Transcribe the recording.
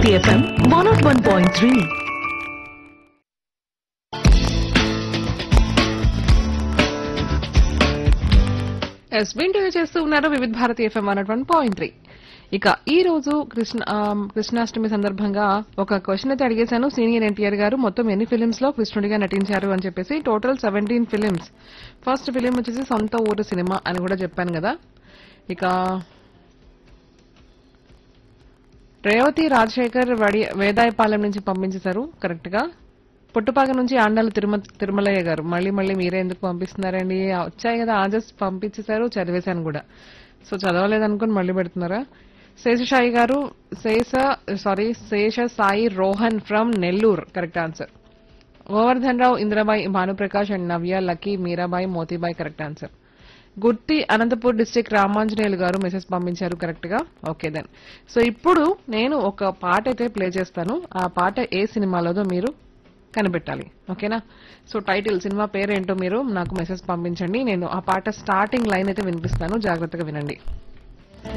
Bharati FM one not one point three ఎస్ వింటూ చేస్తూ ఉన్నారు Vividh Bharati FM one one point three ఇక ఈ రోజు కృష్ణ ఆ, కృష్ణాష్టమి సందర్భంగా ఒక క్వశ్చన్ అయితే అడిగేశాను సీనియర్ ఎన్టీఆర్ గారు మొత్తం ఎన్ని ఫిలిమ్స్ లో కృష్ణుడిగా నటించారు అని చెప్పేసి total seventeen films first film వచ్చేసి సొంత ఊరు సినిమా అని కూడా చెప్పాను కదా ఇక రేవతి రాజశేఖర్ వడి వేదాయపాలెం నుంచి పంపించేశారు కరెక్ట్ గా పుట్టుపాక నుంచి ఆండాల తిరుమ తిరుమలయ్య గారు మళ్ళీ మళ్ళీ మీరే ఎందుకు పంపిస్తున్నారండి ఆ, వచ్చాయి కదా ఆజస్ పంపించేశారు చదివేశాను కూడా సో చదవలేదనుకుని మళ్ళీ పెడుతున్నారా శేషసాయి గారు Sesha sorry Sesha Sai Rohan from Nellore correct answer Govardhan Rao Indrabai Bhanuprakash and Navya Lucky Meerabai Motibai correct answer గుర్తి అనంతపూర్ డిస్టిక్ రామాంజనేయులు గారు మెసేజ్ పంపించారు కరెక్ట్ గా ఓకే దెన్ సో ఇప్పుడు నేను ఒక పాట అయితే ప్లే చేస్తాను ఆ పాట ఏ సినిమాలోదో మీరు కనిపెట్టాలి ఓకేనా సో టైటిల్ సినిమా పేరేంటో మీరు నాకు మెసేజ్ పంపించండి నేను ఆ పాట స్టార్టింగ్ లైన్ అయితే వినిపిస్తాను జాగ్రత్తగా వినండి